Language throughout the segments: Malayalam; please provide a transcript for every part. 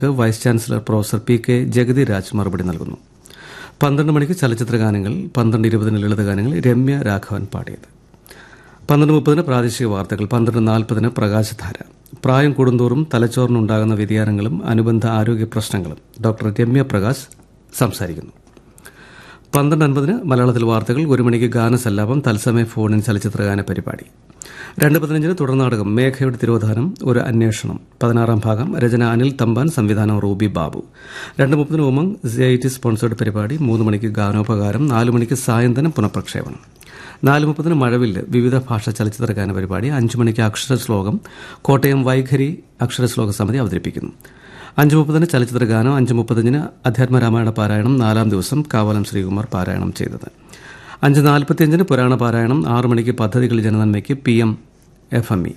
vice chancellor professor P K Jagathi Raj മറുപടി നൽകുന്നു പന്ത്രണ്ട് മണിക്ക് ചലച്ചിത്ര ഗാനങ്ങൾ പന്ത്രണ്ട് ഇരുപതിന് ലളിത ഗാനങ്ങൾ രമ്യ രാഘവൻ പാടിയത് പന്ത്രണ്ട് മുപ്പതിന് പ്രാദേശിക വാർത്തകൾ പന്ത്രണ്ട് നാൽപ്പതിന് പ്രകാശധാര പ്രായം കൂടുന്തോറും തലച്ചോറിനുണ്ടാകുന്ന വ്യതിയാനങ്ങളും അനുബന്ധ ആരോഗ്യ പ്രശ്നങ്ങളും ഡോക്ടർ രമ്യ പ്രകാശ് സംസാരിക്കുന്നു പന്ത്രണ്ട് അൻപതിന് മലയാളത്തിൽ വാർത്തകൾ ഒരു മണിക്ക് ഗാനസല്ലാപം തത്സമയ ഫോണിൻ ചലച്ചിത്രഗാന പരിപാടി രണ്ട് പതിനഞ്ചിന് തുടർനാടകം മേഘയുടെ തിരോധാനം ഒരു അന്വേഷണം പതിനാറാം ഭാഗം രചന അനിൽ തമ്പാൻ സംവിധാനം റൂബി ബാബു രണ്ട് മുപ്പതിന് ഉമംഗ് സിഐടി സ്പോൺസേഡ് പരിപാടി മൂന്ന് മണിക്ക് ഗാനോപകാരം നാല് മണിക്ക് സായന്തനം പുനഃപ്രക്ഷേപണം നാല് മുപ്പതിന് മഴവില്ല് വിവിധ ഭാഷ ചലച്ചിത്ര ഗാന പരിപാടി അഞ്ചു മണിക്ക് അക്ഷരശ്ലോകം കോട്ടയം വൈഖരി അക്ഷരശ്ലോക സമിതി അവതരിപ്പിക്കുന്നു അഞ്ച് മുപ്പതിന് ചലച്ചിത്ര ഗാനം അഞ്ച് മുപ്പത്തഞ്ചിന് അധ്യാത്മ രാമായണ പാരായണം നാലാം ദിവസം കാവലം ശ്രീകുമാർ പാരായണം ചെയ്തത് അഞ്ച് നാൽപ്പത്തിയഞ്ചിന് പുരാണ പാരായണം ആറ് മണിക്ക് പദ്ധതികൾ ജനനന്മയ്ക്ക് P M F M E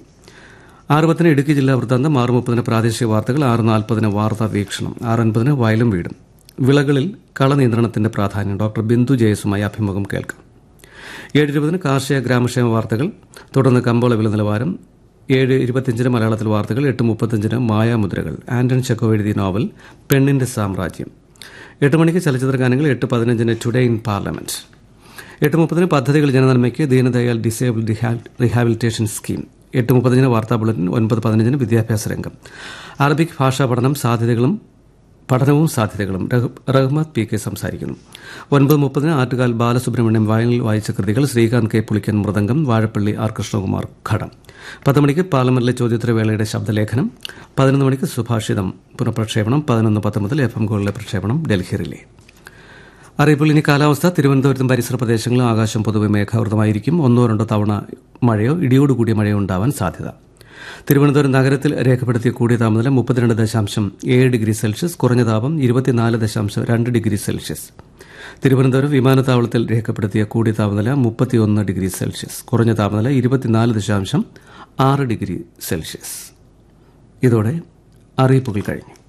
ആറ് പത്തിന് ഇടുക്കി ജില്ലാ വൃത്താന്തം ആറ് മുപ്പതിന് പ്രാദേശിക വാർത്തകൾ ആറ് നാൽപ്പതിന് വാർത്താ വീക്ഷണം ആറ് അൻപതിന് വയലും വീടും വിളകളിൽ കളനിയന്ത്രണത്തിന്റെ പ്രാധാന്യം ഡോക്ടർ ബിന്ദു ജയസുമായി അഭിമുഖം കേൾക്കാം ഏഴ് ഇരുപതിന് കാർഷിക ഗ്രാമക്ഷേമ വാർത്തകൾ തുടർന്ന് കമ്പോള വില നിലവാരം ഏഴ് ഇരുപത്തിയഞ്ചിന് മലയാളത്തിൽ വാർത്തകൾ എട്ട് മുപ്പത്തഞ്ചിന് മായാമുദ്രകൾ ആന്റൺ ചെക്കോ എഴുതിയ നോവൽ പെണ്ണിന്റെ സാമ്രാജ്യം എട്ട് മണിക്ക് ചലച്ചിത്ര ഗാനങ്ങൾ എട്ട് പതിനഞ്ചിന് ടുഡേ ഇൻ പാർലമെന്റ് എട്ട് മുപ്പതിന് പദ്ധതികൾ ജനനന്മയ്ക്ക് ദീനദയാൽ ഡിസേബിൾ റീഹാബിലിറ്റേഷൻ സ്കീം എട്ട് മുപ്പതിന് വാർത്താ ബുള്ളറ്റിൻ ഒൻപത് പതിനഞ്ചിന് വിദ്യാഭ്യാസ രംഗം അറബിക് ഭാഷാ പഠനം സാധ്യതകളും പഠനവും സാധ്യതകളും റഹ്മത്ത് പി കെ സംസാരിക്കുന്നു ഒൻപത് മുപ്പതിന് ആറ്റുകാൽ ബാലസുബ്രഹ്മണ്യം വയലിൽ വായിച്ച കൃതികൾ ശ്രീകാന്ത് കെ പുളിക്കൻ മൃദംഗം വാഴപ്പള്ളി ആർ കൃഷ്ണകുമാർ ഘടം പത്ത് മണിക്ക് പാർലമെന്റിലെ ചോദ്യോത്തരവേളയുടെ ശബ്ദലേഖനം പതിനൊന്ന് മണിക്ക് സുഭാഷിതം പുനഃപ്രക്ഷേപണം പതിനൊന്ന് പത്ത് മുതൽ എഫ് എം ഗോളിലെ പ്രക്ഷേപണം ഡൽഹിയിലെ അറിയിപ്പോൾ ഇനി കാലാവസ്ഥ തിരുവനന്തപുരത്തും പരിസര പ്രദേശങ്ങളിലും ആകാശം പൊതുവെ മേഘാവൃതമായിരിക്കും ഒന്നോ രണ്ടോ തവണ മഴയോ ഇടിയോടുകൂടിയ മഴയോ ഉണ്ടാവാൻ സാധ്യത തിരുവനന്തപുരം നഗരത്തിൽ രേഖപ്പെടുത്തിയ കൂടിയ താപനില മുപ്പത്തിരണ്ട് ദശാംശം ഏഴ് ഡിഗ്രി സെൽഷ്യസ് കുറഞ്ഞ താപം ഇരുപത്തിനാല് ദശാംശം രണ്ട് ഡിഗ്രി സെൽഷ്യസ് തിരുവനന്തപുരം വിമാനത്താവളത്തിൽ രേഖപ്പെടുത്തിയ കൂടിയ താപനില മുപ്പത്തിയൊന്ന് ഡിഗ്രി സെൽഷ്യസ് കുറഞ്ഞ താപനില ഇരുപത്തിനാല് ദശാംശം ആറ് ഡിഗ്രി സെൽഷ്യസ് ഇതോടെ അറിയിപ്പുകൾ കഴിഞ്ഞു